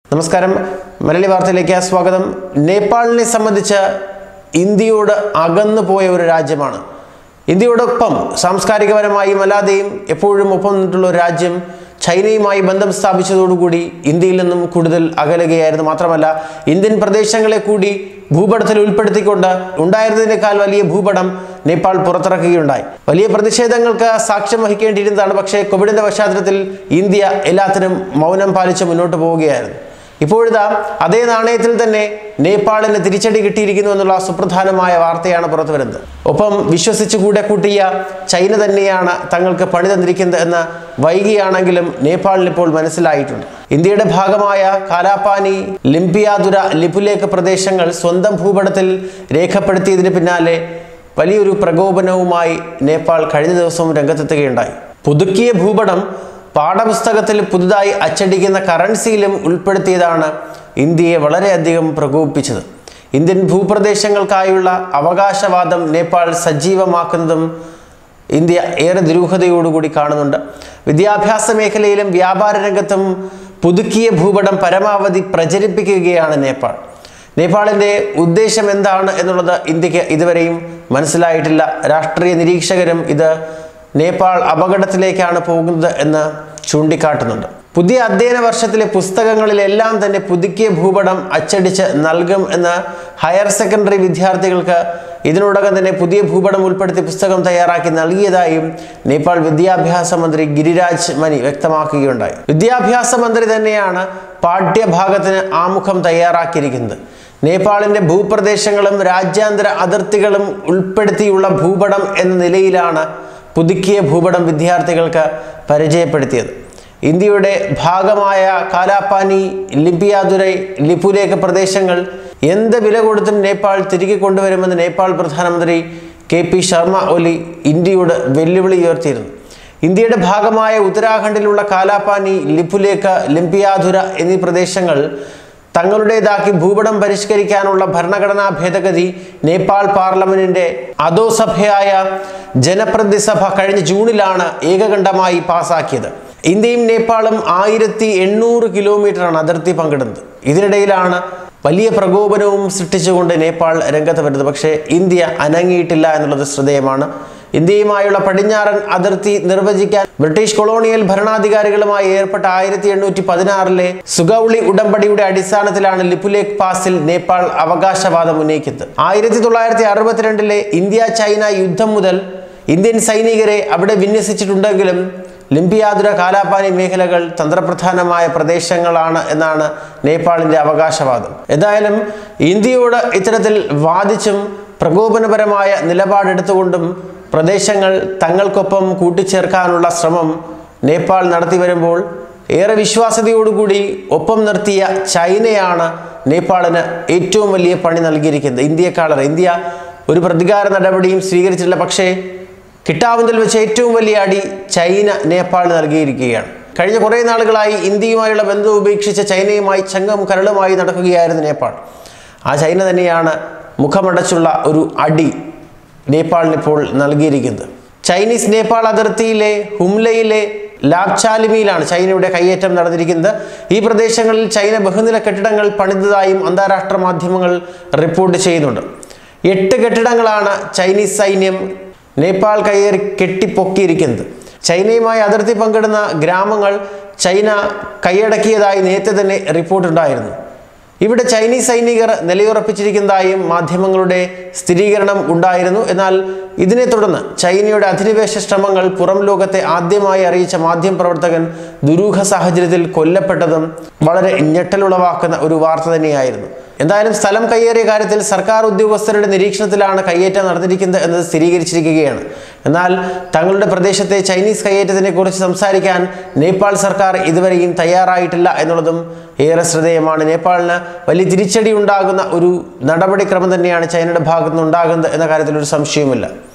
നമസ്കാരം മലയാളി വാർത്തയിലേക്ക് സ്വാഗതം നേപ്പാളിനെ സംബന്ധിച്ച് ഇന്ത്യയോട് അകന്നു പോയ ഒരു രാജ്യമാണ് ഇന്ത്യയോടൊപ്പം സാംസ്കാരികപരമായും അല്ലാതെയും എപ്പോഴും ഒപ്പം നിന്നിട്ടുള്ള ഒരു രാജ്യം ചൈനയുമായി ബന്ധം സ്ഥാപിച്ചതോടുകൂടി ഇന്ത്യയിൽ നിന്നും കൂടുതൽ അകലുകയായിരുന്നു മാത്രമല്ല ഇന്ത്യൻ പ്രദേശങ്ങളെ കൂടി ഭൂപടത്തിൽ ഉൾപ്പെടുത്തിക്കൊണ്ട് ഉണ്ടായിരുന്നതിനേക്കാൾ വലിയ ഭൂപടം നേപ്പാൾ പുറത്തിറക്കുകയുണ്ടായി വലിയ പ്രതിഷേധങ്ങൾക്ക് സാക്ഷ്യം വഹിക്കേണ്ടിയിരുന്നതാണ് പക്ഷേ കോവിഡിന്റെ പശ്ചാത്തലത്തിൽ ഇന്ത്യ എല്ലാത്തിനും മൗനം പാലിച്ച് മുന്നോട്ട് പോവുകയായിരുന്നു ഇപ്പോഴിതാ അതേ നാണയത്തിൽ തന്നെ നേപ്പാളിന് തിരിച്ചടി കിട്ടിയിരിക്കുന്നു എന്നുള്ള സുപ്രധാനമായ വാർത്തയാണ് പുറത്തു വരുന്നത് ഒപ്പം വിശ്വസിച്ച് കൂടെ കൂട്ടിയ ചൈന തന്നെയാണ് തങ്ങൾക്ക് പണി തന്നിരിക്കുന്നത് എന്ന് വൈകിയാണെങ്കിലും നേപ്പാളിന് ഇപ്പോൾ മനസ്സിലായിട്ടുണ്ട് ഇന്ത്യയുടെ ഭാഗമായ കാലാപാനി ലിംപിയാതുര ലിപുലേഖ് പ്രദേശങ്ങൾ സ്വന്തം ഭൂപടത്തിൽ രേഖപ്പെടുത്തിയതിന് പിന്നാലെ വലിയൊരു പ്രകോപനവുമായി നേപ്പാൾ കഴിഞ്ഞ ദിവസവും രംഗത്തെത്തുകയുണ്ടായി പുതുക്കിയ ഭൂപടം പാഠപുസ്തകത്തിൽ പുതുതായി അച്ചടിക്കുന്ന കറൻസിയിലും ഉൾപ്പെടുത്തിയതാണ് ഇന്ത്യയെ വളരെയധികം പ്രകോപിപ്പിച്ചത് ഇന്ത്യൻ ഭൂപ്രദേശങ്ങൾക്കായുള്ള അവകാശവാദം നേപ്പാൾ സജീവമാക്കുന്നതും ഇന്ത്യ ഏറെ ദുരൂഹതയോടുകൂടി കാണുന്നുണ്ട് വിദ്യാഭ്യാസ മേഖലയിലും വ്യാപാര രംഗത്തും പുതുക്കിയ ഭൂപടം പരമാവധി പ്രചരിപ്പിക്കുകയാണ് നേപ്പാൾ നേപ്പാളിൻ്റെ ഉദ്ദേശം എന്താണ് എന്നുള്ളത് ഇന്ത്യക്ക് ഇതുവരെയും മനസ്സിലായിട്ടില്ല രാഷ്ട്രീയ നിരീക്ഷകരും ഇത് നേപ്പാൾ അപകടത്തിലേക്കാണ് പോകുന്നത് എന്ന് ചൂണ്ടിക്കാട്ടുന്നുണ്ട് പുതിയ അധ്യയന വർഷത്തിലെ പുസ്തകങ്ങളിലെല്ലാം തന്നെ പുതുക്കിയ ഭൂപടം അച്ചടിച്ച് നൽകും എന്ന് ഹയർ സെക്കൻഡറി വിദ്യാർത്ഥികൾക്ക് ഇതിനോടകം തന്നെ പുതിയ ഭൂപടം ഉൾപ്പെടുത്തി പുസ്തകം തയ്യാറാക്കി നൽകിയതായും നേപ്പാൾ വിദ്യാഭ്യാസ മന്ത്രി ഗിരിരാജ് മനി വ്യക്തമാക്കുകയുണ്ടായി വിദ്യാഭ്യാസ മന്ത്രി തന്നെയാണ് പാഠ്യഭാഗത്തിന് ആമുഖം തയ്യാറാക്കിയിരിക്കുന്നത് നേപ്പാളിന്റെ ഭൂപ്രദേശങ്ങളും രാജ്യാന്തര അതിർത്തികളും ഉൾപ്പെടുത്തിയുള്ള ഭൂപടം എന്ന നിലയിലാണ് പുതുക്കിയ ഭൂപടം വിദ്യാർത്ഥികൾക്ക് പരിചയപ്പെടുത്തിയത് ഇന്ത്യയുടെ ഭാഗമായ കാലാപാനി ലിപിയാതുരൈ ലിപുലേഖ പ്രദേശങ്ങൾ എന്ത് വില കൊടുത്തും നേപ്പാൾ തിരികെ കൊണ്ടുവരുമെന്ന് നേപ്പാൾ പ്രധാനമന്ത്രി കെ പി ശർമ്മ ഒലി ഇന്ത്യയോട് വെല്ലുവിളി ഉയർത്തിയിരുന്നു ഇന്ത്യയുടെ ഭാഗമായ ഉത്തരാഖണ്ഡിലുള്ള കാലാപാനി ലിപുലേഖ ലിംപിയാധുര എന്നീ പ്രദേശങ്ങൾ തങ്ങളുടേതാക്കി ഭൂപടം പരിഷ്കരിക്കാനുള്ള ഭരണഘടനാ ഭേദഗതി നേപ്പാൾ പാർലമെന്റിന്റെ അധോസഭയായ ജനപ്രതിനിധി സഭ കഴിഞ്ഞ ജൂണിലാണ് ഏകകണ്ഠമായി പാസാക്കിയത് ഇന്ത്യയും നേപ്പാളും ആയിരത്തി എണ്ണൂറ് കിലോമീറ്ററാണ് അതിർത്തി പങ്കിടുന്നത് ഇതിനിടയിലാണ് വലിയ പ്രകോപനവും സൃഷ്ടിച്ചുകൊണ്ട് നേപ്പാൾ രംഗത്ത് വരുന്നത് പക്ഷേ ഇന്ത്യ അനങ്ങിയിട്ടില്ല എന്നുള്ളത് ശ്രദ്ധേയമാണ് ഇന്ത്യയുമായുള്ള പടിഞ്ഞാറൻ അതിർത്തി നിർവചിക്കാൻ ബ്രിട്ടീഷ് കൊളോണിയൽ ഭരണാധികാരികളുമായി ഏർപ്പെട്ട ആയിരത്തി എണ്ണൂറ്റി പതിനാറിലെ സുഗൌളി ഉടമ്പടിയുടെ അടിസ്ഥാനത്തിലാണ് ലിപുലേഖ് പാസിൽ നേപ്പാൾ അവകാശവാദം ഉന്നയിക്കുന്നത് ആയിരത്തി തൊള്ളായിരത്തി അറുപത്തിരണ്ടിലെ ഇന്ത്യ ചൈന യുദ്ധം മുതൽ ഇന്ത്യൻ സൈനികരെ അവിടെ വിന്യസിച്ചിട്ടുണ്ടെങ്കിലും ലിംപിയാതുര കാലാപാനി മേഖലകൾ തന്ത്രപ്രധാനമായ പ്രദേശങ്ങളാണ് എന്നാണ് നേപ്പാളിന്റെ അവകാശവാദം എന്തായാലും ഇന്ത്യയോട് ഇത്തരത്തിൽ വാദിച്ചും പ്രകോപനപരമായ നിലപാടെടുത്തുകൊണ്ടും പ്രദേശങ്ങൾ തങ്ങൾക്കൊപ്പം കൂട്ടിച്ചേർക്കാനുള്ള ശ്രമം നേപ്പാൾ നടത്തി വരുമ്പോൾ ഏറെ വിശ്വാസ്യതയോടുകൂടി ഒപ്പം നിർത്തിയ ചൈനയാണ് നേപ്പാളിന് ഏറ്റവും വലിയ പണി നൽകിയിരിക്കുന്നത് ഇന്ത്യയെക്കാളറെ ഇന്ത്യ ഒരു പ്രതികാര നടപടിയും സ്വീകരിച്ചിട്ടില്ല പക്ഷേ കിട്ടാവുന്നതിൽ വെച്ച് ഏറ്റവും വലിയ അടി ചൈന നേപ്പാളിന് നൽകിയിരിക്കുകയാണ് കഴിഞ്ഞ കുറേ നാളുകളായി ഇന്ത്യയുമായുള്ള ബന്ധം ഉപേക്ഷിച്ച് ചൈനയുമായി ചങ്ങം കരളുമായി നടക്കുകയായിരുന്നു നേപ്പാൾ ആ ചൈന തന്നെയാണ് മുഖമടച്ചുള്ള ഒരു അടി നേപ്പാളിന് ഇപ്പോൾ നൽകിയിരിക്കുന്നത് ചൈനീസ് നേപ്പാൾ അതിർത്തിയിലെ ഹുംലയിലെ ലാബ്ചാലിമിയിലാണ് ചൈനയുടെ കയ്യേറ്റം നടന്നിരിക്കുന്നത് ഈ പ്രദേശങ്ങളിൽ ചൈന ബഹുനില കെട്ടിടങ്ങൾ പണിതതായും അന്താരാഷ്ട്ര മാധ്യമങ്ങൾ റിപ്പോർട്ട് ചെയ്യുന്നുണ്ട് എട്ട് കെട്ടിടങ്ങളാണ് ചൈനീസ് സൈന്യം നേപ്പാൾ കയ്യേറി കെട്ടിപ്പൊക്കിയിരിക്കുന്നത് ചൈനയുമായി അതിർത്തി പങ്കിടുന്ന ഗ്രാമങ്ങൾ ചൈന കൈയടക്കിയതായി നേരത്തെ തന്നെ റിപ്പോർട്ടുണ്ടായിരുന്നു ഇവിടെ ചൈനീസ് സൈനികർ നിലയുറപ്പിച്ചിരിക്കുന്നതായും മാധ്യമങ്ങളുടെ സ്ഥിരീകരണം ഉണ്ടായിരുന്നു എന്നാൽ ഇതിനെ തുടർന്ന് ചൈനയുടെ അധിനിവേശ ശ്രമങ്ങൾ പുറം ലോകത്തെ ആദ്യമായി അറിയിച്ച മാധ്യമപ്രവർത്തകൻ ദുരൂഹ സാഹചര്യത്തിൽ കൊല്ലപ്പെട്ടതും വളരെ ഞെട്ടലുളവാക്കുന്ന ഒരു വാർത്ത തന്നെയായിരുന്നു എന്തായാലും സ്ഥലം കയ്യേറിയ കാര്യത്തിൽ സർക്കാർ ഉദ്യോഗസ്ഥരുടെ നിരീക്ഷണത്തിലാണ് കയ്യേറ്റം നടന്നിരിക്കുന്നത് എന്നത് സ്ഥിരീകരിച്ചിരിക്കുകയാണ് എന്നാൽ തങ്ങളുടെ പ്രദേശത്തെ ചൈനീസ് കയ്യേറ്റത്തിനെ കുറിച്ച് സംസാരിക്കാൻ നേപ്പാൾ സർക്കാർ ഇതുവരെയും തയ്യാറായിട്ടില്ല എന്നുള്ളതും ഏറെ ശ്രദ്ധേയമാണ് നേപ്പാളിന് വലിയ തിരിച്ചടി ഉണ്ടാകുന്ന ഒരു നടപടിക്രമം തന്നെയാണ് ചൈനയുടെ ഭാഗത്തുനിന്ന് ഉണ്ടാകുന്നത് എന്ന കാര്യത്തിൽ ഒരു സംശയവുമില്ല